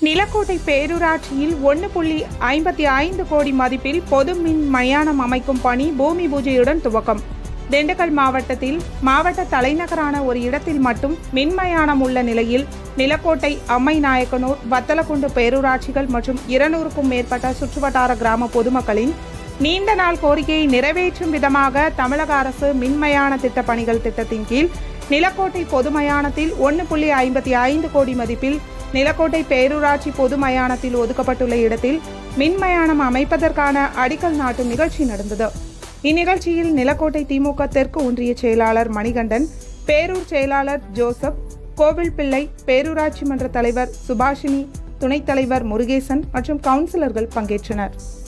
நிலக்கோட்டை பேரூராட்சியில் ஒன்று புள்ளி ஐம்பத்தி ஐந்து கோடி மதிப்பில் பொது மின் மயானம் அமைக்கும் பணி பூமி பூஜையுடன் துவக்கம் திண்டுக்கல் மாவட்டத்தில் மாவட்ட தலைநகரான ஒரு இடத்தில் மட்டும் மின்மயானம் உள்ள நிலையில் நிலக்கோட்டை அம்மை நாயக்கனூர் வத்தலக்குண்டு பேரூராட்சிகள் மற்றும் இருநூறுக்கும் மேற்பட்ட சுற்றுவட்டார கிராம பொதுமக்களின் நீண்ட நாள் கோரிக்கையை நிறைவேற்றும் விதமாக தமிழக அரசு மின்மயான திட்ட பணிகள் திட்டத்தின் கீழ் நிலக்கோட்டை பொது மயானத்தில் ஒன்று புள்ளி ஐம்பத்தி ஐந்து கோடி மதிப்பில் நிலக்கோட்டை பேரூராட்சி பொது மயானத்தில் ஒதுக்கப்பட்டுள்ள இடத்தில் மின்மயானம் அமைப்பதற்கான அடிக்கல் நாட்டும் நிகழ்ச்சி நடந்தது இந்நிகழ்ச்சியில் நிலக்கோட்டை திமுக தெற்கு ஒன்றிய செயலாளர் மணிகண்டன் பேரூர் செயலாளர் ஜோசப் கோவில் பிள்ளை பேரூராட்சி மன்ற தலைவர் சுபாஷினி துணைத் தலைவர் முருகேசன் மற்றும் கவுன்சிலர்கள் பங்கேற்றனர்